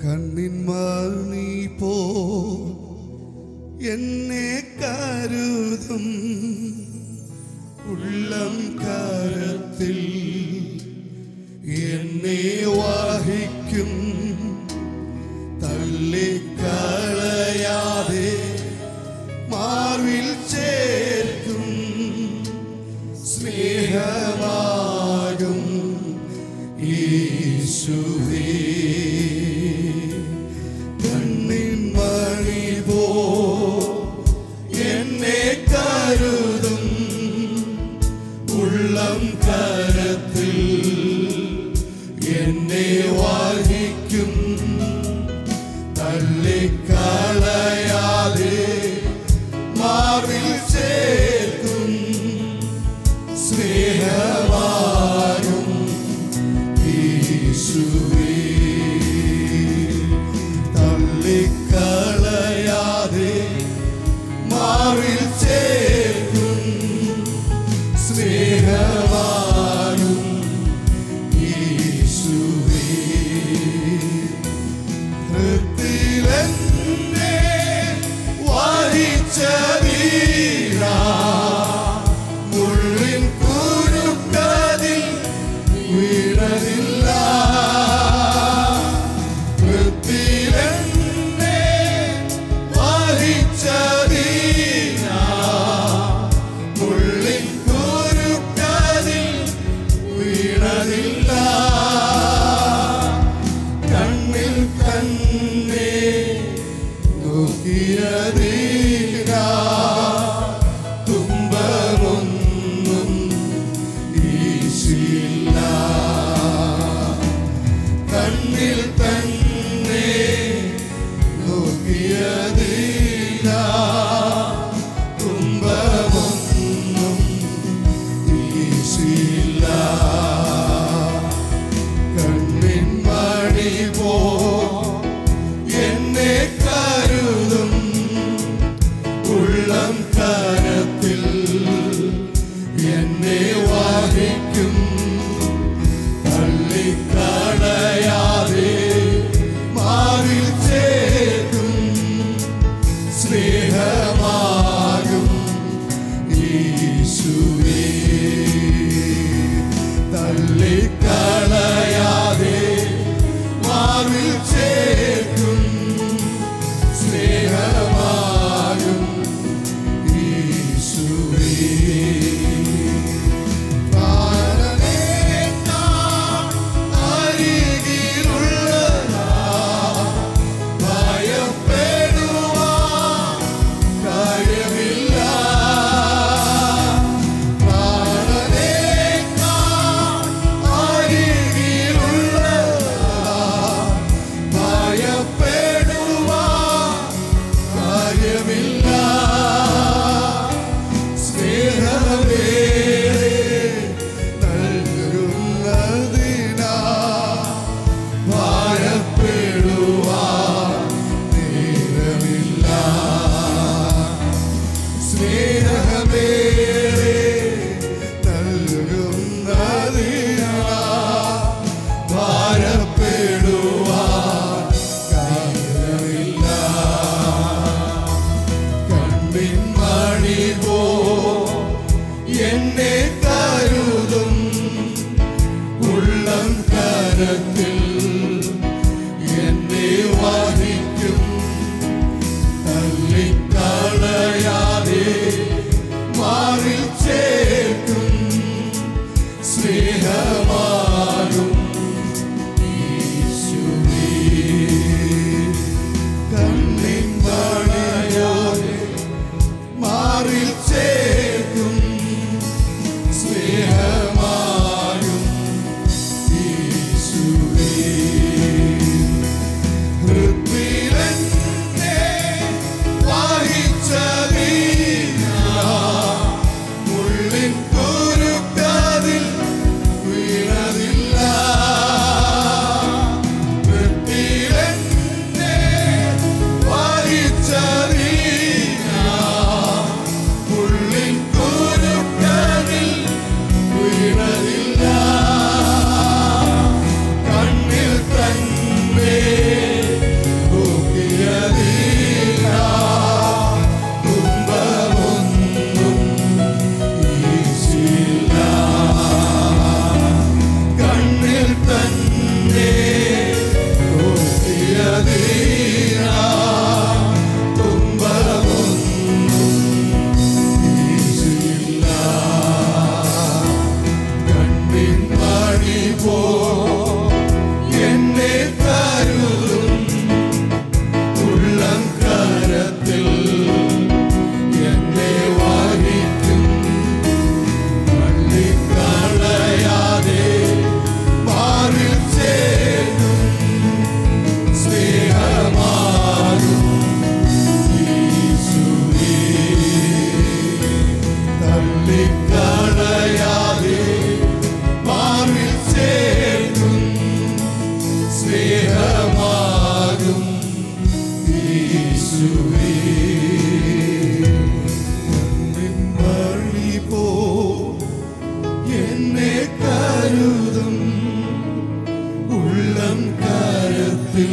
കണ്ണിൻ മണി പോ എന്നെ കരുതും ഉള്ളം കരത്തിൽ എന്നെ വഹിക്കും തള്ളിക്കളയാതെ മാർവിൽ ചേർക്കും സ്നേഹമാകും യേശുവേ കണ്ണിൻ മണി പോ എന്നെ കരുതും ഉള്ളം കരത്തിൽ എന്നെ വഹിക്കും തള്ളിക്കളയാതെ മാറിൽ ചേർക്കും സ്നേഹമാകും യേശുവേ തള്ളിക്കളയാതെ മാറിൽ ചേർക്കും സ്നേഹമാകും യേശുവേ ഹൃത്തിലെന്നെ വഹിച്ചതീരാ മുള്ളിൻ കുരുക്കതിൽ വീണതില്ല ഹൃത്തിലെന്നെ വഹിച്ചതീരാ മുള്ളിൻ കുരുക്കതിൽ വീണതില്ല കണ്ണിൽ തന്നെ നോക്കിയതീര തുമ്പമൊന്നും ഈശില്ല കണ്ണിൽ തന്നെ നോക്കിയതീര തുമ്പമൊന്നും ഈശില്ല കണ്ണിൻ മണി പോ എന്നെ കരുതും ഉള്ളം കരത്തിൽ എന്നെ വഹിക്കും തള്ളിക്കളയാതെ മാറിൽ ചേർക്കും സ്നേഹമാകും യേശുവേ തള്ളിക്കളയാതെ മാറിൽ ചേർക്കും സ്നേഹമാകും യേശുവേ പ്രാണനേക്കാൾ അരികിലുള്ളതാ ഭയപ്പെടുവാൻ കാര്യമില്ല പ്രാണനേക്കാൾ അരികിലുള്ളതാ ഭയപ്പെടുവാൻ കാര്യമില്ല സ്നേഹമേ നൽകുന്നതിനാ ഭാരപ്പെടുവാൻ നേരമില്ല സ്നേഹമേ നൽകുന്നതിനാ ഭാരപ്പെടുവാൻ കാര്യമില്ല കണ്ണിൻ മണി പോ എന്നെ കരുതും ഉള്ളം കരത്തിൽ എന്നെ വഹിക്കും തള്ളിക്കളയാതെ മാറിൽ ചേർക്കും സ്നേഹമാകും യേശുവേ. കണ്ണിൻ മണിയോടെ മാറിൽ ചേർക്കും സ്നേഹമാകും യേശുവേ. ഹൃത്തിലെന്നെ വഹിച്ചതീരാ മുള്ളിൻ കുരുക്കതിൽ വീണതില്ല ഹൃത്തിലെന്നെ വഹിച്ചതീരാ മുള്ളിൻ കുരുക്കതിൽ വീണതില്ല കണ്ണിൽ തന്നെ പോ എന്നെ കരുതും ഉള്ളം കരത്തിൽ എന്നെ വഹിക്കും തള്ളിക്കളയാതെ മാറിൽ ചേരും സ്നേഹമാകും യേശുവേ. തള്ളിക്കളയാതെ മാറിൽ ചേരും സ്നേഹമാകും യേശുവേ. നിൻ വഴി പോ എന്നെ കരുതും ഉള്ളം കരത്തിൽ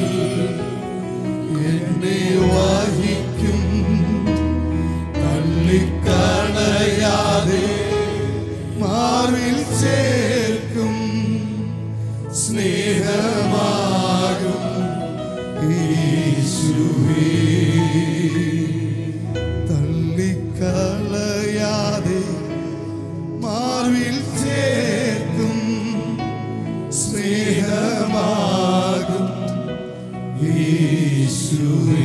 എന്നെ വഹിക്കും തള്ളിക്കളയാതെ മാറിൽ ചേർക്കും സ്നേഹമാകും യേശുവേ തള്ളിക്കളയാതെ മാറിൽ ചേർക്കും സ്നേഹമാകും യേശുവേ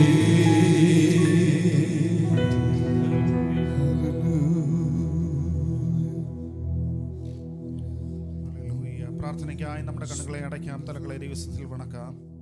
ഹല്ലേലൂയ. പ്രാർത്ഥനയ്ക്കായി നമ്മുടെ കണ്ണുകളെ അടയ്ക്കാം തലകളെ ദിവസത്തിൽ വണക്കാം